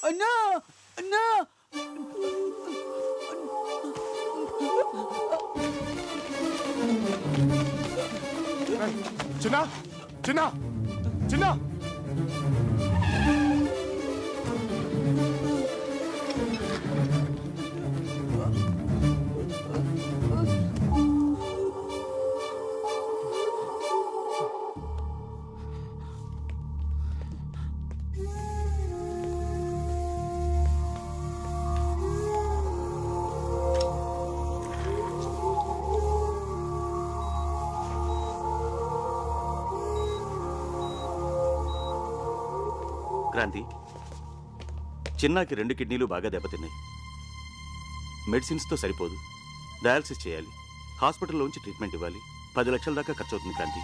అన్నా అన్నా చిన్న చిన్న చిన్న క్రాంతి చిన్నాకి రెండు కిడ్నీలు బాగా దెబ్బతిన్నాయి మెడిసిన్స్తో సరిపోదు డయాలసిస్ చేయాలి హాస్పిటల్లోంచి ట్రీట్మెంట్ ఇవ్వాలి పది లక్షల దాకా ఖర్చు అవుతుంది క్రాంతి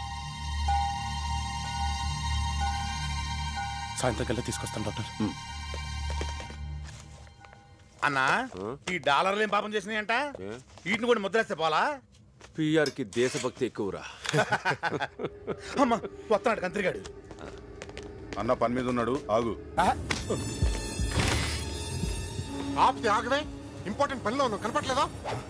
సాయంత్రం కల్లా తీసుకొస్తాను డాక్టర్ అన్నా ఈ డాలర్లు ఏం పాపం చేసినాయంట వీటిని కూడా ముద్రేస్తే పోలా పిఆర్ కి దేశభక్తి ఎక్కువరా అమ్మా వస్తున్నాడు కంత్రిగాడు అన్న పని మీద ఉన్నాడు ఆగు ఆపితే ఆగవే ఇంపార్టెంట్ పనిలో ఉన్నావు కనపట్లేదా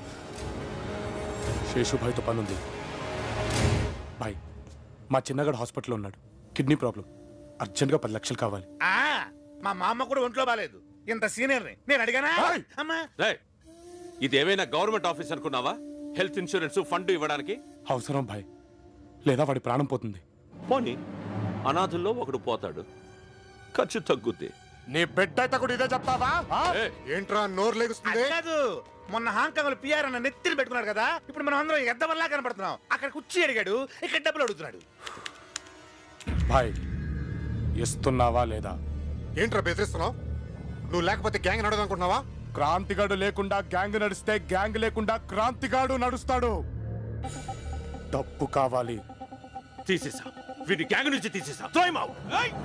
శేషుభాయ్తో పని ఉంది బాయ్ మా చిన్నగాడు హాస్పిటల్లో ఉన్నాడు కిడ్నీ ప్రాబ్లం అర్జెంట్గా పది లక్షలు కావాలి ఆ, మా మా అమ్మ కూడా ఒంట్లో బాలేదు ఇంత సీనియర్ని నేను అడిగానా అమ్మా రేయ్, ఇదేమైనా గవర్నమెంట్ ఆఫీస్ అనుకున్నావా హెల్త్ ఇన్సూరెన్స్ ఫండ్ ఇవ్వడానికి అవసరం భాయ్ లేదా వాడి ప్రాణం పోతుంది పోనీ అనాథుల్లో ఒకడు పోతాడు ఖర్చు తగ్గుద్ది నీ బిడ్డ అయితే కూడా ఇదే చెప్తావా ఆ? ఏంట్రా నోరు లేగుస్తుంది అది కాదు మొన్న హాంకాంగ్ పిఆర్ అన్న నెత్తిని పెట్టుకున్నాడు కదా ఇప్పుడు మనం అందరం ఎద్దవల్లా కనపడుతున్నాం అక్కడ కుర్చీ అడిగాడు ఇక్కడ డబ్బులు అడుగుతున్నాడు భాయ్ ఇస్తున్నావా లేదా ఏంట్రా బెదిరిస్తున్నావు నువ్వు లేకపోతే గ్యాంగ్ నడదనుకుంటున్నావా క్రాంతిగాడు లేకుండా గ్యాంగ్ నడిస్తే గ్యాంగ్ లేకుండా క్రాంతిగాడు నడుస్తాడు డబ్బు కావాలి తీసేసా వీడి గ్యాంగ్ నుంచి తీసేసా తోయమావు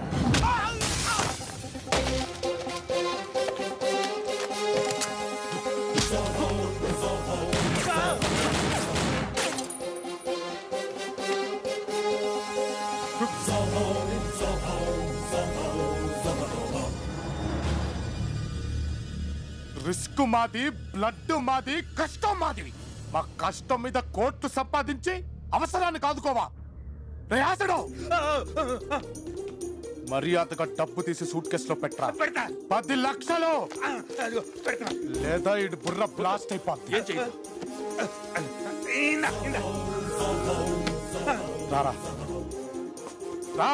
రిస్క్ మాది బ్లడ్ మాది కష్టం మాది మా కష్టం మీద కోర్టు సంపాదించి అవసరాన్ని కాదుకోవా రేయాసడు మర్యాదగా డబ్బు తీసి సూట్ కేసులో పెట్టరా పెడతా పది లక్షలు ఆ, అదిగో, పెడతా లేదా ఇటు బుర్ర బ్లాస్ట్ అయిపోద్ది ఏం చేయదు ఇందా, ఇందా. రారా రా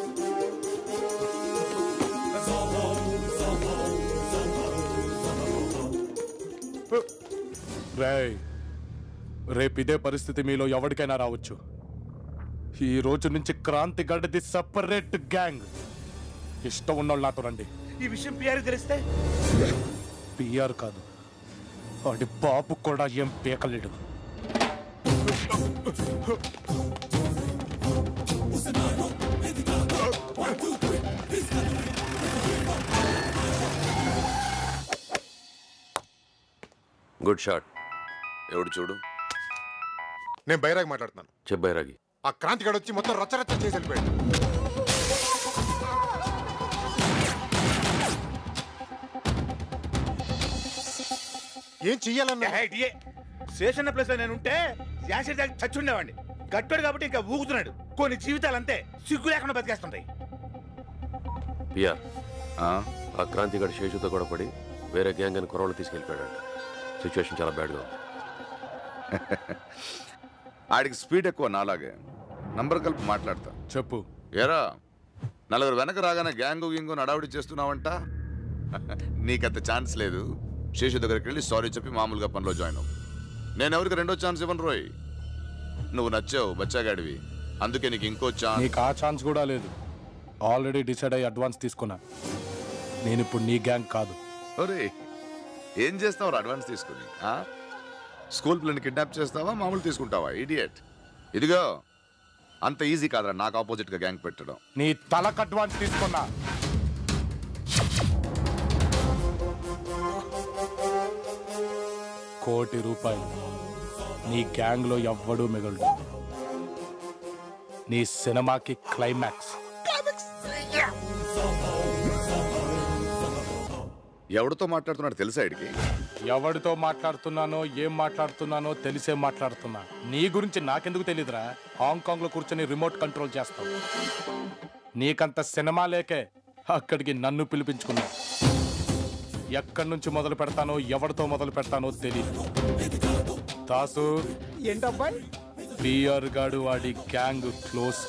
రేయ్ రేపు ఇదే పరిస్థితి మీలో ఎవరికైనా రావచ్చు ఈ రోజు నుంచి క్రాంతి గడ్డది సపరేట్ గ్యాంగ్ ఇష్టం ఉన్నోళ్ళు నాతో రండి ఈ విషయం పిఆర్ తెలిస్తే పిఆర్ కాదు వాడి బాబు కూడా ఏం పీకలేడు గుడ్ షాట్ ఎవడు చూడు నేను బైరాగ్ మాట్లాడుతున్నాను చెప్పారాగి ఆ క్రాంతి గడు వచ్చి మొత్తం రచ్చరచ్చ చేసి వెళ్ళిపోయాడు ఏం చెయ్యాలన్నా ఏ, శేషన్న ప్లేస్ లో నేను ఉంటే యాసిడ్ తాగి చచ్చుండేవాడిని గట్టాడు కాబట్టి ఇంకా ఊగుతున్నాడు కొన్ని జీవితాలు అంతే సిగ్గు లేకుండా బతికేస్తుంటాయి పిఆర్ ఆ క్రాంతిగాడు శేషుతో కూడా పడి వేరే గ్యాంగ్ అని కుర్రోళ్ళు తీసుకెళ్ళిపోయాడు సిచ్యువేషన్ చాలా బ్యాడ్గా ఉంది ఆడికి స్పీడ్ ఎక్కువ నాలాగే నంబర్ కలిపి మాట్లాడతా చెప్పు ఏరా నలుగురు వెనక రాగానే గ్యాంగు గింగు నడావిడి చేస్తున్నావంట నీకంత ఛాన్స్ లేదు శేషు దగ్గరికి వెళ్ళి సారీ చెప్పి మామూలుగా పనిలో జాయిన్ అవ్వు నేను ఎవరికి రెండో ఛాన్స్ ఇవ్వను రోయ్ నువ్వు నచ్చావు బచ్చాగాడివి అందుకే నీకు ఇంకో ఛాన్స్ నీకు ఆ ఛాన్స్ కూడా లేదు ఆల్రెడీ డిసైడ్ అయ్యి అడ్వాన్స్ తీసుకున్నా నేను ఇప్పుడు నీ గ్యాంగ్ కాదు ఒరే ఏం చేస్తావు అడ్వాన్స్ తీసుకుని ఆ? స్కూల్ పిల్లని కిడ్నాప్ చేస్తావా మామూలు తీసుకుంటావా ఇడియట్ ఇదిగో అంత ఈజీ కాదురా నాకు ఆపోజిట్ గా గ్యాంగ్ పెట్టడం నీ తలకు అడ్వాన్స్ తీసుకున్నా కోటి రూపాయలు నీ గ్యాంగ్లో ఎవ్వడూ మిగలడు నీ సినిమాకి క్లైమాక్స్ ఎవరితో మాట్లాడుతున్నాడు తెలుసా ఇడికి ఎవరితో మాట్లాడుతున్నానో ఏం మాట్లాడుతున్నానో తెలిసే మాట్లాడుతున్నా నీ గురించి నాకెందుకు తెలీదురా హాంకాంగ్ లో కూర్చొని రిమోట్ కంట్రోల్ చేస్తావు నీకంత సినిమా లేకే అక్కడికి నన్ను పిలిపించుకున్నా ఎక్కడి నుంచి మొదలు పెడతానో ఎవరితో మొదలు పెడతానో తెలియదు దాసు ఏంటబ్బాయి బిఆర్ గాడు వాడి గ్యాంగ్ క్లోజ్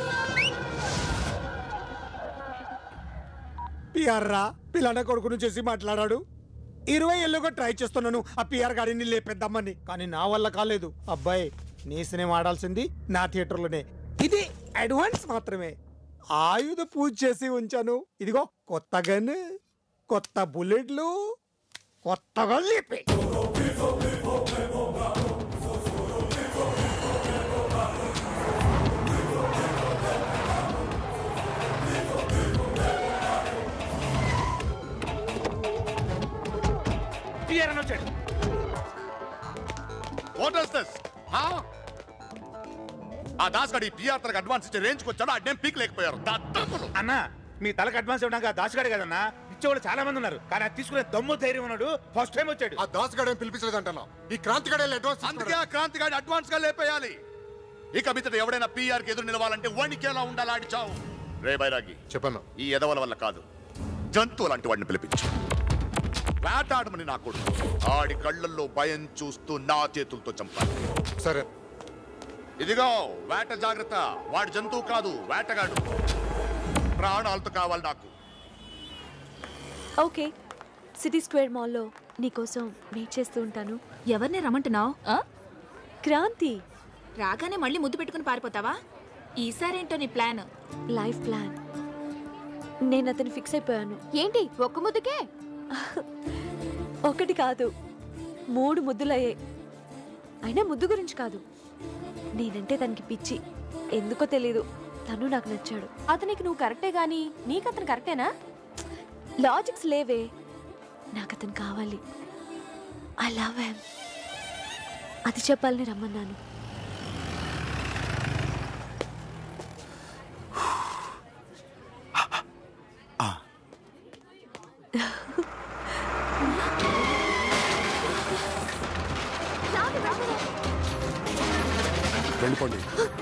పిఆర్ రా పిల్లన కొడుకును చేసి మాట్లాడాడు ఇరవై ఏళ్ళుగా ట్రై చేస్తున్నాను ఆ పిఆర్ గాడిని లేపేద్దామని కానీ నా వల్ల కాలేదు అబ్బాయి నీ సినిమా ఆడాల్సింది నా థియేటర్లోనే ఇది అడ్వాన్స్ మాత్రమే ఆయుధ పూజ చేసి ఉంచాను ఇదిగో కొత్త గన్ కొత్త బుల్లెట్లు కొత్తగా లేపే పిఆర్ అని వచ్చాడు వాట్ ఇస్ దిస్ ఆ దాస్ గడి పిఆర్ తనకు అడ్వాన్స్ ఇచ్చే రేంజ్కి వచ్చాడు ఆ నేను పీక్ లేకపోయారు దద్దమ్మలు. అన్న మీ తలకు అడ్వాన్స్ ఇవ్వడానికి దాసుగాడే కదన్నా ఇచ్చేవాళ్ళు చాలా మంది ఉన్నారు కానీ అది తీసుకునే దమ్ము ధైర్యం ఉన్నాడు ఫస్ట్ టైం వచ్చాడు ఆ దాస్ గడ పిలిపించలేదు అంటున్నా ఈ క్రాంతి గడ అడ్వాన్స్ అందుకే ఆ క్రాంతి గాడి అడ్వాన్స్ గా లేపేయాలి ఇక మీదట ఎవడైనా పిఆర్ కి ఎదురు నిలవాలంటే వణికేలా ఉండాలి ఆడిచావు రే బైరాగి చెప్పాను ఈ ఎదవల వల్ల కాదు జంతువు లాంటి వాడిని పిలిపించు వేటాడమని నా కొడుకు ఆడి కళ్ళల్లో భయం చూస్తూ నా చేతులతో చంపాలి సరే ఇదిగో వేట జాగ్రత్త వాడి జంతువు కాదు వేటగాడు ప్రాణాలతో కావాలి నాకు ఓకే సిటీ స్క్వేర్ మాల్లో నీకోసం వెయిట్ చేస్తూ ఉంటాను ఎవరిని రమ్మంటున్నావు క్రాంతి రాగానే మళ్ళీ ముద్దు పెట్టుకుని పారిపోతావా ఈసారేంటో నీ ప్లాన్ లైఫ్ ప్లాన్ నేను అతను ఫిక్స్ అయిపోయాను ఏంటి ఒక్క ముద్దుకే ఒకటి కాదు మూడు ముద్దులయ్యాయి అయినా ముద్దు గురించి కాదు నేనంటే తనకి పిచ్చి ఎందుకో తెలీదు తను నాకు నచ్చాడు అతనికి నువ్వు కరెక్టే గాని నీకు అతను కరెక్టేనా లాజిక్స్ లేవే నాకు అతను కావాలి ఐ లవ్ హెమ్ అది చెప్పాలని రమ్మన్నాను వెళ్ళిపోండి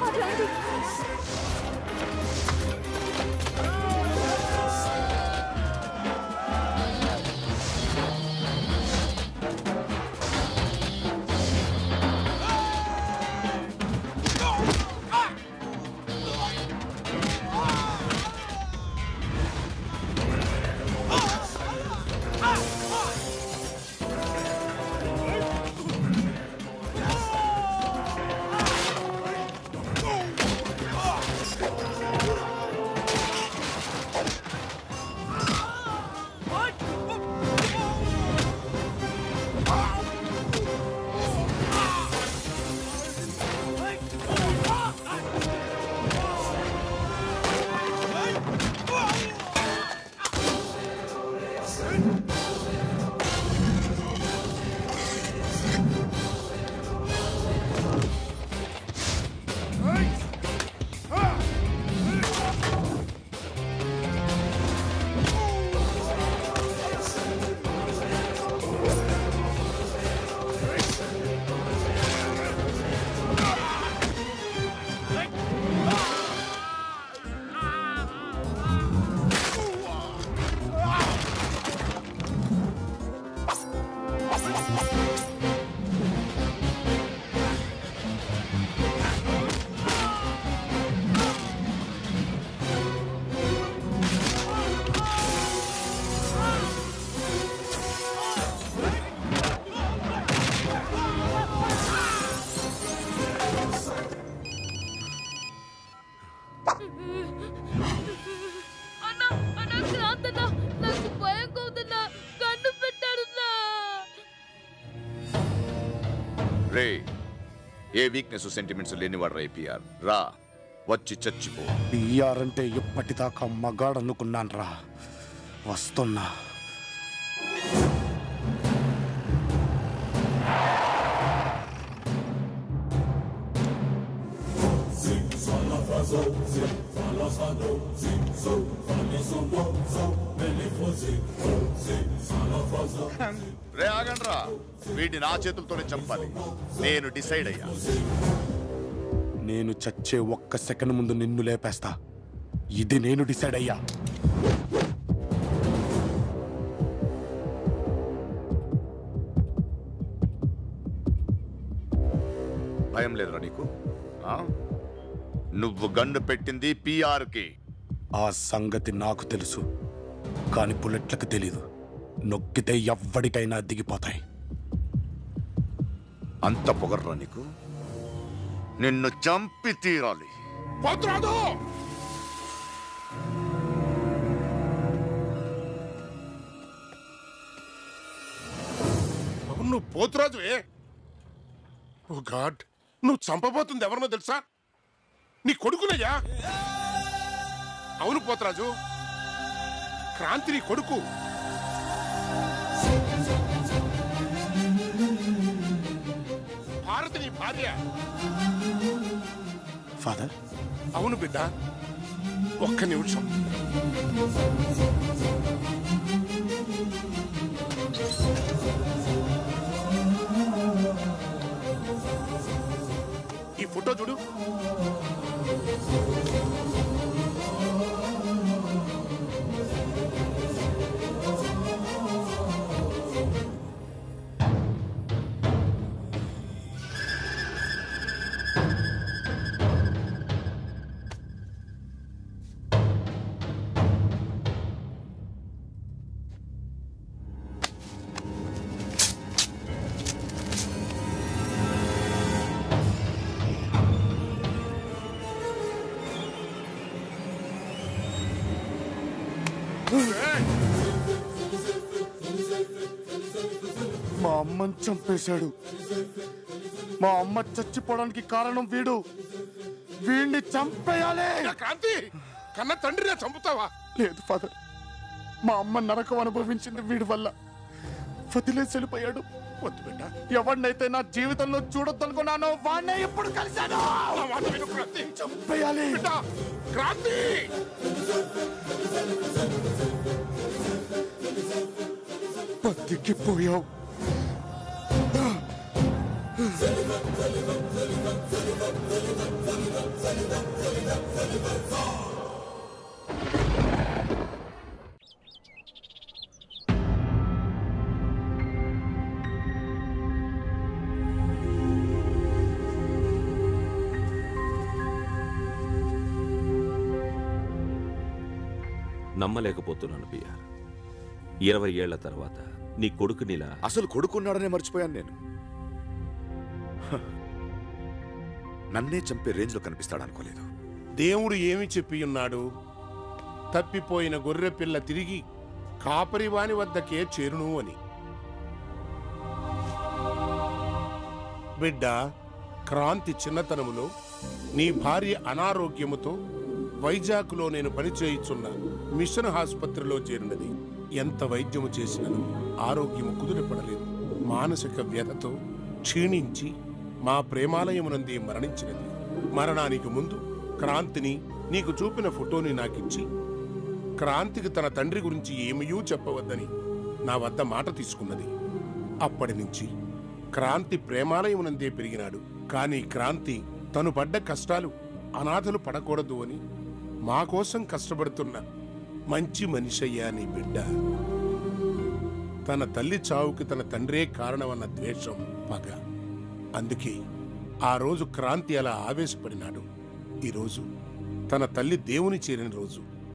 రే ఏ వీక్నెస్ సెంటిమెంట్స్ లేనివాడు రా పిఆర్ రా వచ్చి చచ్చిపో బిఆర్ అంటే ఇప్పటిదాకా మగాడు అనుకున్నాను రా వస్తున్నా ఆ రే ఆగండ్రా వీటిని నా చేతులతోనే చంపాలి నేను డిసైడ్ అయ్యా నేను చచ్చే ఒక్క సెకండ్ ముందు నిన్ను లేపేస్తా ఇది నేను డిసైడ్ అయ్యా భయం లేదురా నీకు ఆ? నువ్వు గన్ను పెట్టింది పిఆర్కి ఆ సంగతి నాకు తెలుసు కానీ బుల్లెట్లకు తెలీదు నొక్కితే ఎవ్వడికైనా దిగిపోతాయి అంత పొగర్రా నీకు నిన్ను చంపి తీరాలి పోతురాదు అవును నువ్వు పోతురాజువే ఓ గాడ్ నువ్వు చంపబోతుంది ఎవరినో తెలుసా నీ కొడుకునయ్యా అవును పోతురాజు క్రాంతి నీ కొడుకు భారతి నీ భార్య ఫాదర్ అవును బిడ్డ ఒక్క నిమిషం ఈ ఫోటో చూడు మా అమ్మని చంపేశాడు మా అమ్మ చచ్చిపోవడానికి కారణం వీడు వీడిని చంపేయాలి నా క్రాంతి కన్న తండ్రినే చంపుతావా లేదు ఫాదర్ మా అమ్మ నరకం అనుభవించింది వీడి వల్ల వదిలేసి వెళ్ళిపోయాడు వద్దు బిడ్డ ఎవరినైతే నా జీవితంలో చూడొద్దనుకున్నానో వాడినే ఎప్పుడు కలిశాను నా మాట విను క్రాంతి చంపేయాలి బిడ్డ క్రాంతి బతికిపోయావు నమ్మలేకపోతున్నాను బిఆర్ ఇరవై ఏళ్ల తర్వాత నీ కొడుకునిలా అసలు కొడుకున్నాడనే మర్చిపోయాను నేను హ. నన్నే చంపే రేంజ్లో కనిపిస్తాడు అనుకోలేదు దేవుడు ఏమి చెప్పి ఉన్నాడు తప్పిపోయిన గొర్రె పిల్ల తిరిగి కాపరివాని వద్దకే చేరును అని బిడ్డ క్రాంతి చిన్నతనములో నీ భార్య అనారోగ్యముతో వైజాగ్లో నేను పనిచేయుచున్న మిషన్ ఆసుపత్రిలో చేరినది ఎంత వైద్యము చేసినను ఆరోగ్యము కుదుటపడలేదు మానసిక వ్యధతో క్షీణించి మా ప్రేమాలయమునందే మరణించినది మరణానికి ముందు క్రాంతిని నీకు చూపిన ఫోటోని నాకిచ్చి క్రాంతికి తన తండ్రి గురించి ఏమీయూ చెప్పవద్దని నా వద్ద మాట తీసుకున్నది అప్పటి నుంచి క్రాంతి ప్రేమాలయమునందే పెరిగినాడు కానీ క్రాంతి తను పడ్డ కష్టాలు అనాథలు పడకూడదు అని మా కోసం కష్టపడుతున్న మంచి మనిషయ్యా నీ బిడ్డ తన తల్లి చావుకి తన తండ్రే కారణమన్న ద్వేషం పగ అందుకే ఆ రోజు క్రాంతి అలా ఆవేశపడినాడు ఈరోజు తన తల్లి దేవుని చేరిన రోజు